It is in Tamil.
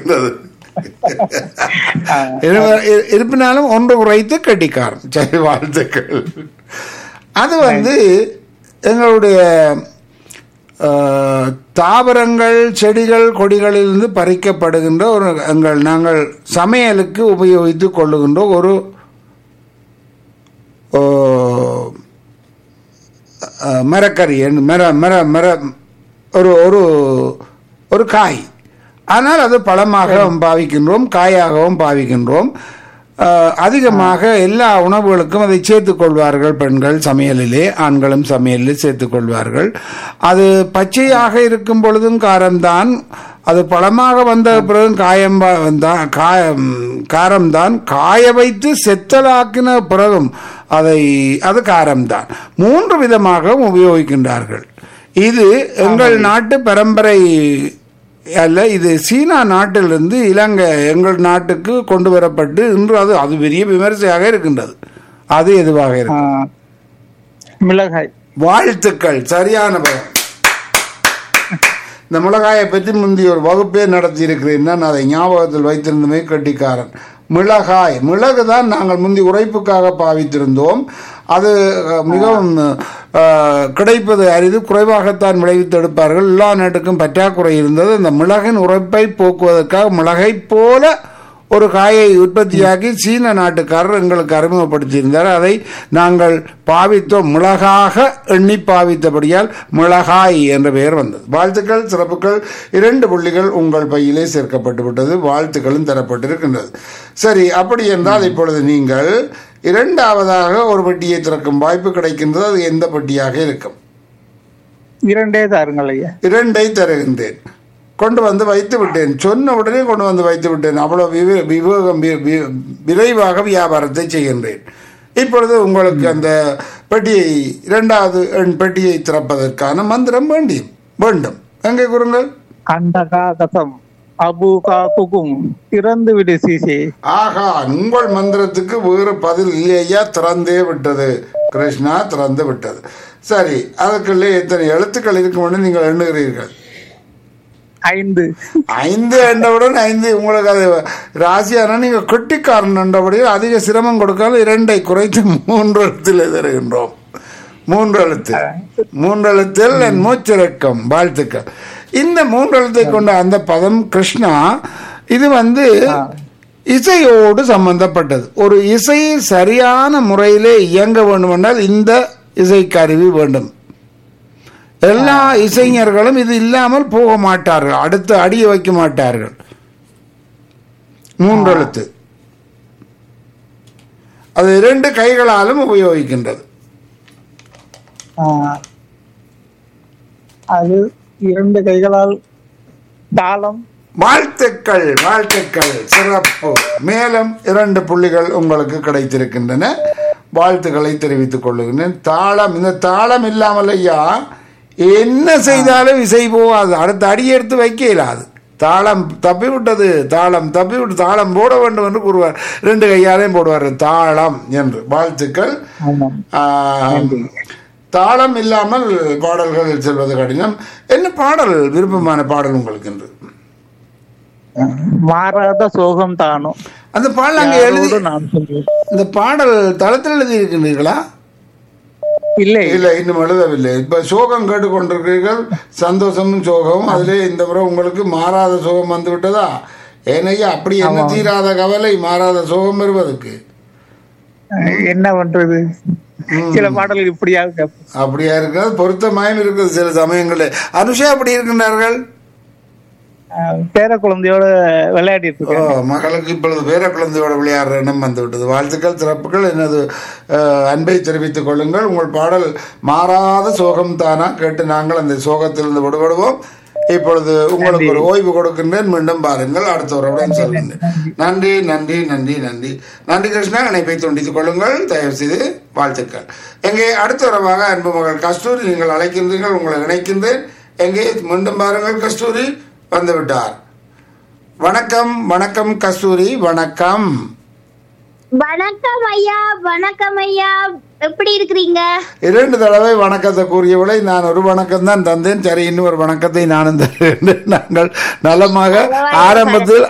இருக்கின்றது இரு- இரு- இருப்பினாலும் ஒன்று குறைத்து கட்டிக்காரன் சரி வாழ்த்துக்கள் அது வந்து எங்களுடைய அஹ், தாவரங்கள் செடிகள் கொடிகளிலிருந்து பறிக்கப்படுகின்ற ஒரு எங்கள் நாங்கள் சமையலுக்கு உபயோகித்து கொள்ளுகின்ற ஒரு ஓ, அஹ், மரக்கறி என்று- மர மர மர ஒரு ஒரு ஒரு காய் ஆனால் அது பழமாகவும் பாவிக்கின்றோம் காயாகவும் பாவிக்கின்றோம் அஹ், அதிகமாக எல்லா உணவுகளுக்கும் அதை சேர்த்துக் கொள்வார்கள் பெண்கள் சமையலிலே ஆண்களும் சமையலிலே சேர்த்துக் கொள்வார்கள் அது பச்சையாக இருக்கும் பொழுதும் காரம்தான் அது பழமாக வந்த பிறகு காயம் தான் காயம் காரம்தான் காய வைத்து செத்தலாக்கின பிறகும் அதை அது காரம்தான் மூன்று விதமாக உபயோகிக்கின்றார்கள் இது எங்கள் நாட்டு பரம்பரை அல்ல இது சீனா நாட்டிலிருந்து இலங்கை எங்கள் நாட்டுக்கு கொண்டு வரப்பட்டு இன்று அது அது பெரிய விமர்சையாக இருக்கின்றது அது எதுவாக ஆ, இருக்கு மிளகாய் வாழ்த்துக்கள் சரியான பயம் இந்த மிளகாயை பற்றி முந்தைய ஒரு வகுப்பே நடத்தி இருக்கிறேன் நான் அதை ஞாபகத்தில் வைத்திருந்தமே கட்டிக்காரன் மிளகாய் மிளகு தான் நாங்கள் முந்தி உரைப்புக்காக பாவித்திருந்தோம் அது அஹ், மிகவும் அஹ், கிடைப்பது அரிது குறைவாகத்தான் விளைவித்து எடுப்பார்கள் எல்லா நாட்டுக்கும் பற்றாக்குறை இருந்தது அந்த மிளகின் உரைப்பை போக்குவதற்காக மிளகை போல ஒரு காயை உற்பத்தியாக்கி சீன நாட்டுக்காரர் எங்களுக்கு அறிமுகப்படுத்தியிருந்தார் அதை நாங்கள் பாவித்தோம் மிளகாக எண்ணி பாவித்தபடியால் மிளகாய் என்ற பெயர் வந்தது வாழ்த்துக்கள் சிறப்புகள் இரண்டு புள்ளிகள் உங்கள் பையிலே சேர்க்கப்பட்டு விட்டது வாழ்த்துக்களும் தரப்பட்டிருக்கின்றது சரி அப்படி என்றால் இப்பொழுது நீங்கள் இரண்டாவதாக ஒரு பெட்டியை திறக்கும் வாய்ப்பு கிடைக்கின்றது அது எந்த பெட்டியாக இருக்கும் இரண்டே தாருங்கள் ஐயா இரண்டை தருகின்றேன் கொண்டு வந்து வைத்து விட்டேன் சொன்ன உடனே கொண்டு வந்து வைத்து விட்டேன் அவ்வளவு விவே- விவேகம் வி- வி- விரைவாக வியாபாரத்தை செய்கின்றேன் இப்பொழுது உங்களுக்கு அந்த பெட்டியை இரண்டாவது எண் பெட்டியை திறப்பதற்கான மந்திரம் வேண்டியும் வேண்டும் எங்கே கூறுங்கள் அண்டகா கசம் அபூகா குகும் திறந்து விடு சீசே ஆகா உங்கள் மந்திரத்துக்கு வேறு பதில் இல்லையா திறந்தே விட்டது கிருஷ்ணா திறந்து விட்டது சரி அதுக்குள்ளே எத்தனை எழுத்துக்கள் இருக்கும்னு நீங்கள் எண்ணுகிறீர்கள் ஐந்து ஐந்து என்றவுடன் ஐந்து உங்களுக்கு அது ராசியான நீங்க கொட்டிக்காரன் என்றபடியில் அதிக சிரமம் கொடுக்காமல் இரண்டை குறைத்து மூன்று எழுத்தில் தருகின்றோம் மூன்று எழுத்து மூன்று எழுத்தில் என் மூச்சிறக்கம் வாழ்த்துக்கள் இந்த மூன்று எழுத்தை கொண்ட அந்த பதம் கிருஷ்ணா இது வந்து இசையோடு சம்பந்தப்பட்டது ஒரு இசை சரியான முறையிலே இயங்க வேண்டுமென்றால் இந்த இசை கருவி வேண்டும் எல்லா இசைஞர்களும் இது இல்லாமல் போக மாட்டார்கள் அடுத்து அடிய வைக்க மாட்டார்கள் மூன்றெழுத்து அது இரண்டு கைகளாலும் உபயோகிக்கின்றது ஆ, அது இரண்டு கைகளால் தாளம் வாழ்த்துக்கள் வாழ்த்துக்கள் சிறப்பு மேலும் இரண்டு புள்ளிகள் உங்களுக்கு கிடைத்திருக்கின்றன வாழ்த்துக்களை தெரிவித்துக் கொள்ளுகின்றேன் தாளம் இந்த தாளம் இல்லாமல் ஐயா என்ன செய்தாலும் இசை போகாது அடுத்த அடி எடுத்து வைக்க இயலாது தாளம் தப்பி விட்டது தாளம் தப்பி விட்டு தாளம் போட வேண்டும் என்று கூறுவார் ரெண்டு கையாலையும் போடுவார் தாளம் என்று வாழ்த்துக்கள் ஆமாம் ஆம், தாளம் இல்லாமல் பாடல்கள் செல்வது கடினம் என்ன பாடல் விருப்பமான பாடல் உங்களுக்கு என்று மாறாத சோகம் தானோ அந்த பாடல் அங்கே எழுதி யாரோடு நான் சொல்வேன் இந்த பாடல் தளத்தில் எழுதி இருக்கின்றீர்களா இல்லை இல்ல இன்னும் எழுதவில்லை இப்ப சோகம் கேட்டுக்கொண்டிருக்கிறீர்கள் சந்தோஷமும் சோகமும் அதிலே இந்த முறை உங்களுக்கு மாறாத சோகம் வந்து விட்டதா ஏனையா அப்படி என்ன தீராத கவலை மாறாத சோகம் வருவதற்கு என்ன பண்றது சில பாடல்கள் இப்படியாக கேட்போம். அப்படியா இருக்கிறது பொருத்தமாயும் இருக்குது சில சமயங்களில் அனுஷா அப்படி இருக்கின்றார்கள் ஆஹ் பேர குழந்தையோட விளையாடிட்டு ஓ இருக்கேன் மகளுக்கு இப்பொழுது பேர குழந்தையோட விளையாடுற எண்ணம் வந்து விட்டது வாழ்த்துக்கள் சிறப்புகள் எனது அஹ், அன்பை தெரிவித்துக் கொள்ளுங்கள் உங்கள் பாடல் மாறாத சோகம் தானா கேட்டு நாங்கள் அந்த சோகத்திலிருந்து விடுபடுவோம் இப்பொழுது உங்களுக்கு ஒரு ஓய்வு கொடுக்கின்றேன் மீண்டும் பாருங்கள் அடுத்த உறவுடன் சொல்கின்றேன் நன்றி நன்றி நன்றி நன்றி நன்றி கிருஷ்ணா இணைப்பை துண்டித்துக் கொள்ளுங்கள் தயவு செய்து வாழ்த்துக்கள் எங்கே அடுத்த உறவாக அன்பு மகள் கஸ்தூரி நீங்கள் அழைக்கின்றீர்கள் உங்களை இணைக்கின்றேன் எங்கே மீண்டும் பாருங்கள் கஸ்தூரி வந்து விட்டார் வணக்கம் வணக்கம் கஸ்தூரி வணக்கம் வணக்கம் ஐயா வணக்கம் ஐயா எப்படி இருக்கிறீங்க இரண்டு தடவை வணக்கத்தை கூறியவளை நான் ஒரு வணக்கம் தான் தந்தேன் சரி இன்னும் ஒரு வணக்கத்தை நானும் தருகிறேன் நாங்கள் நலமாக ஆரம்பத்தில்